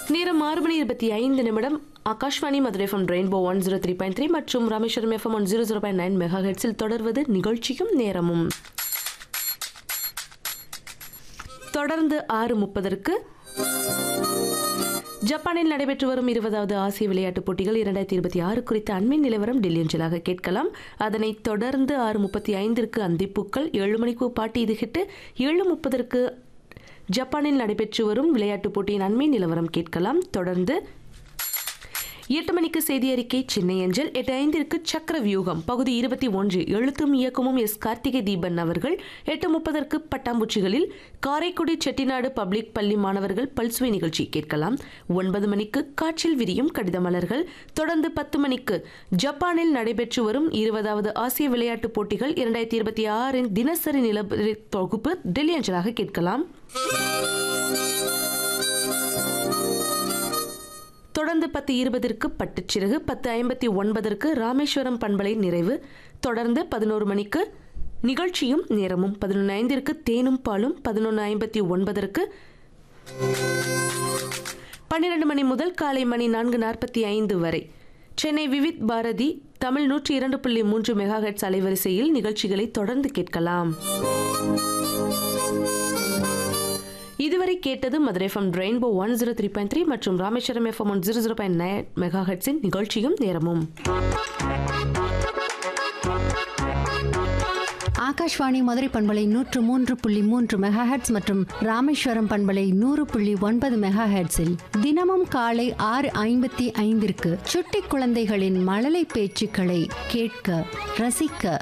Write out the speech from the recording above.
நேரம் ஆறு மணி இருபத்தி ஐந்து நிமிடம் Akashvani Madurai FM rainbow one zero three point three மற்றும் Rameswaram FM one zero zero point nine mega ஹெட்ஸில் தொடர்வது நிகழ்ச்சியும் நேரமும் தொடர்ந்து ஆறு முப்பதற்கு ஜப்பானில் நடைபெற்று வரும் இருபதாவது ஆசிய விளையாட்டுப் போட்டிகள் இரண்டாயிரத்தி இருபத்தி ஆறு குறித்த அண்மை நிலவரம் டெல்லி அஞ்சலாக கேட்கலாம் அதனைத் தொடர்ந்து ஆறு முப்பத்தி ஐந்திற்கு அந்திப்பூக்கள் ஏழு மணிக்கு பாட்டி இது ஹிட்டு ஏழு முப்பதற்கு ஜப்பானில் நடைபெற்று வரும் விளையாட்டுப் போட்டியின் அண்மை நிலவரம் கேட்கலாம் தொடர்ந்து எட்டு மணிக்கு செய்தி அறிக்கை சென்னை அஞ்சல் எட்டு ஐந்திற்கு சக்கர வியூகம் பகுதி இருபத்தி ஒன்று எழுத்தும் இயக்கமும் எஸ் கார்த்திகை தீபன் அவர்கள் எட்டு முப்பதற்கு பட்டாம்பூச்சிகளில் காரைக்குடி செட்டிநாடு பப்ளிக் பள்ளி மாணவர்கள் பல்சுவை நிகழ்ச்சி கேட்கலாம் ஒன்பது மணிக்கு காற்றில் விரியும் கடித மலர்கள் தொடர்ந்து பத்து மணிக்கு ஜப்பானில் நடைபெற்று வரும் இருபதாவது ஆசிய விளையாட்டுப் போட்டிகள் இரண்டாயிரத்தி இருபத்தி ஆறின் தினசரி நிலவர தொகுப்பு டெல்லி அஞ்சலாக கேட்கலாம் தொடர்ந்து பத்து இருபதற்கு பட்டுச்சிறகு பத்து ஐம்பத்தி ஒன்பதற்கு ராமேஸ்வரம் பண்பலை நிறைவு தொடர்ந்து பதினோரு மணிக்கு நிகழ்ச்சியும் நேரமும் பதினொன்று ஐந்திற்கு தேனும் பாலும் பதினொன்று ஐம்பத்தி ஒன்பதற்கு பன்னிரண்டு மணி முதல் காலை மணி நான்கு நாற்பத்தி ஐந்து வரை சென்னை விவித் பாரதி தமிழ் நூற்றி இரண்டு புள்ளி மூன்று மெகாஹெட்ஸ் அலைவரிசையில் நிகழ்ச்சிகளை தொடர்ந்து கேட்கலாம் இதுவரை கேட்டது Madurai FM rainbow one zero three point three மற்றும் Rameswaram FM one zero zero point nine mega ஹெட்ஸின் நிகழ்ச்சியும் நேரமும் ஆகாஷ்வாணி மதுரை பண்பலை நூற்று மூன்று புள்ளி மூன்று மெகாஹெட்ஸ் மற்றும் ராமேஸ்வரம் பண்பலை நூறு புள்ளி ஒன்பது மெகாஹெட்ஸில் தினமும் காலை ஆறு ஐம்பத்தி ஐந்திற்கு சுட்டி குழந்தைகளின் மழலை பேச்சுக்களை கேட்க ரசிக்க